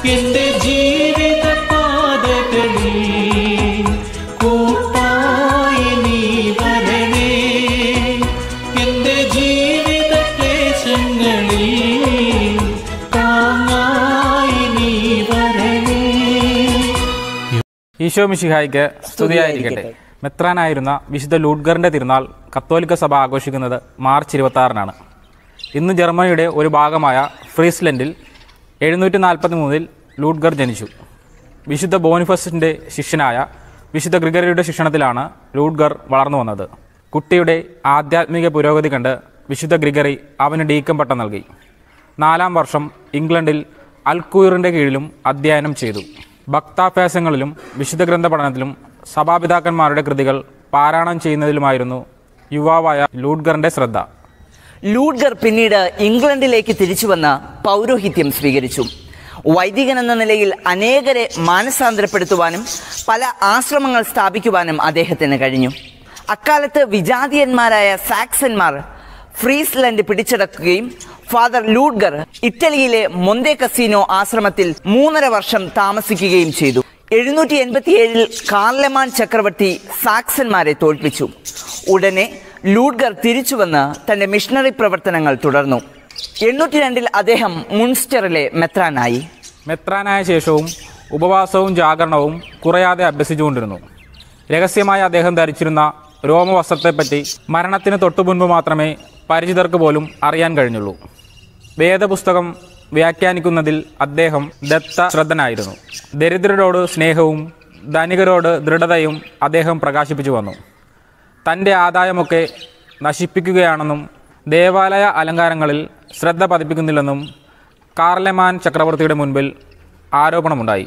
എന്റെ ജീവിത പാതകളിൽ കൂട്ടായി നീ വരണേ എന്റെ ജീവിത ക്ലേശങ്ങളിൽ താങ്ങായി നീ വരണേ ഈശോ മിശിഹായിക്ക് സ്തുതിയായിരിക്കട്ടെ മെത്രാനായിരുന്ന വിശുദ്ധ ലൂഡ്ഗറിന്റെ തിരുനാൾ കത്തോലിക്ക സഭ ആഘോഷിക്കുന്നത് മാർച്ച് ഇരുപത്തി ആറിനാണ് ഇന്ന് ജർമ്മനിയുടെ ഒരു ഭാഗമായ ഫ്രീസ്ലൻഡിൽ എഴുന്നൂറ്റി നാൽപ്പത്തി മൂന്നിൽ ലൂഡ്ഗർ ജനിച്ചു വിശുദ്ധ ബോണിഫസിന്റെ ശിഷ്യനായ വിശുദ്ധ ഗ്രിഗറിയുടെ ശിക്ഷണത്തിലാണ് ലൂഡ്ഗർ വളർന്നു വന്നത് കുട്ടിയുടെ ആധ്യാത്മിക പുരോഗതി കണ്ട് വിശുദ്ധ ഗ്രിഗറി അവന് ഡീക്കം പട്ടം നൽകി നാലാം വർഷം ഇംഗ്ലണ്ടിൽ അൽക്കൂറിൻ്റെ കീഴിലും അധ്യയനം ചെയ്തു ഭക്താഭ്യാസങ്ങളിലും വിശുദ്ധ ഗ്രന്ഥ പഠനത്തിലും സഭാപിതാക്കന്മാരുടെ കൃതികൾ പാരായണം ചെയ്യുന്നതിലുമായിരുന്നു യുവാവായ ലൂഡ്ഗറിന്റെ ശ്രദ്ധ ലൂഡ്ഗർ പിന്നീട് ഇംഗ്ലണ്ടിലേക്ക് തിരിച്ചുവന്ന് പൗരോഹിത്യം സ്വീകരിച്ചു വൈദികൻ എന്ന നിലയിൽ അനേകരെ മാനസാന്തരപ്പെടുത്തുവാനും പല ആശ്രമങ്ങൾ സ്ഥാപിക്കുവാനും അദ്ദേഹത്തിന് കഴിഞ്ഞു അക്കാലത്ത് വിജാതീയന്മാരായ സാക്സന്മാർ ഫ്രീസ്ലൻഡ് പിടിച്ചടക്കുകയും ഫാദർ ലൂഡ്ഗർ ഇറ്റലിയിലെ മൊന്തേ കസീനോ ആശ്രമത്തിൽ മൂന്നര വർഷം താമസിക്കുകയും ചെയ്തു എഴുന്നൂറ്റി എൺപത്തിയേഴിൽ കാർലമാൻ ചക്രവർത്തി സാക്സന്മാരെ തോൽപ്പിച്ചു ഉടനെ ലൂഡ്ഗർ തിരിച്ചുവന്ന് തന്റെ മിഷണറി പ്രവർത്തനങ്ങൾ തുടർന്നു എണ്ണൂറ്റി രണ്ടിൽ അദ്ദേഹം മുൺസ്റ്ററിലെ മെത്രാനായി മെത്രാനായ ശേഷവും ഉപവാസവും ജാഗരണവും കുറയാതെ അഭ്യസിച്ചുകൊണ്ടിരുന്നു രഹസ്യമായി അദ്ദേഹം ധരിച്ചിരുന്ന രോമവസ്ത്രത്തെപ്പറ്റി മരണത്തിന് തൊട്ടുമുൻപ് മാത്രമേ പരിചിതർക്ക് പോലും അറിയാൻ കഴിഞ്ഞുള്ളൂ വേദപുസ്തകം വ്യാഖ്യാനിക്കുന്നതിൽ അദ്ദേഹം ദത്ത ശ്രദ്ധനായിരുന്നു ദരിദ്രരോട് സ്നേഹവും ധനികരോട് ദൃഢതയും അദ്ദേഹം പ്രകാശിപ്പിച്ചു വന്നു തൻ്റെ ആദായമൊക്കെ നശിപ്പിക്കുകയാണെന്നും ദേവാലയ അലങ്കാരങ്ങളിൽ ശ്രദ്ധ പതിപ്പിക്കുന്നില്ലെന്നും കാർലെമാൻ ചക്രവർത്തിയുടെ മുൻപിൽ ആരോപണമുണ്ടായി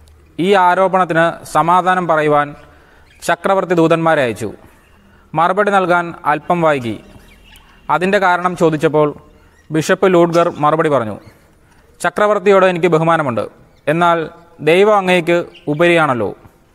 ഈ ആരോപണത്തിന് സമാധാനം പറയുവാൻ ചക്രവർത്തി ദൂതന്മാരെ അയച്ചു മറുപടി നൽകാൻ അല്പം വൈകി അതിൻ്റെ കാരണം ചോദിച്ചപ്പോൾ ബിഷപ്പ് ലൂഡ്ഗർ മറുപടി പറഞ്ഞു ചക്രവർത്തിയോട് എനിക്ക് ബഹുമാനമുണ്ട് എന്നാൽ ദൈവം അങ്ങേക്ക് ഉപരിയാണല്ലോ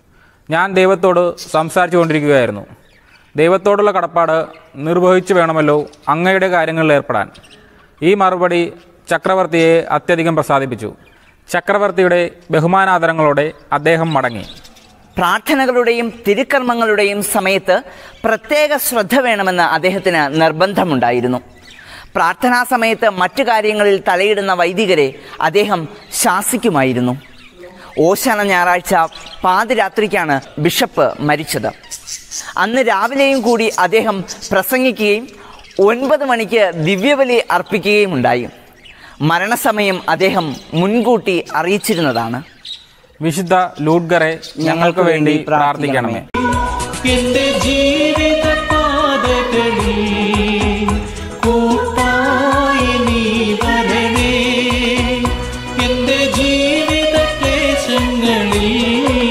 ഞാൻ ദൈവത്തോട് സംസാരിച്ചു കൊണ്ടിരിക്കുകയായിരുന്നു ദൈവത്തോടുള്ള കടപ്പാട് നിർവഹിച്ചു വേണമല്ലോ അങ്ങയുടെ കാര്യങ്ങളിൽ ഏർപ്പെടാൻ ഈ മറുപടി ചക്രവർത്തിയെ അത്യധികം പ്രസാദിപ്പിച്ചു ചക്രവർത്തിയുടെ ബഹുമാനാദരങ്ങളോടെ അദ്ദേഹം മടങ്ങി പ്രാർത്ഥനകളുടെയും തിരുക്കർമ്മങ്ങളുടെയും സമയത്ത് പ്രത്യേക ശ്രദ്ധ വേണമെന്ന് അദ്ദേഹത്തിന് നിർബന്ധമുണ്ടായിരുന്നു പ്രാർത്ഥനാ സമയത്ത് മറ്റു കാര്യങ്ങളിൽ തലയിടുന്ന വൈദികരെ അദ്ദേഹം ശാസിക്കുമായിരുന്നു ഓശാന ഞായറാഴ്ച പാതിരാത്രിക്കാണ് ബിഷപ്പ് മരിച്ചത് അന്ന് രാവിലെയും കൂടി അദ്ദേഹം പ്രസംഗിക്കുകയും ഒൻപത് മണിക്ക് ദിവ്യബലി അർപ്പിക്കുകയും ഉണ്ടായി മരണസമയം അദ്ദേഹം മുൻകൂട്ടി അറിയിച്ചിരുന്നതാണ് വിശുദ്ധ ലൂഡ്ഗറെ ഞങ്ങൾക്ക് വേണ്ടി പ്രാർത്ഥിക്കണമേ എന്റെ ജീവിത പാതകളിൽ കൂട്ടായി നീ വരണേ എന്റെ ജീവിത ക്ലേശങ്ങളിൽ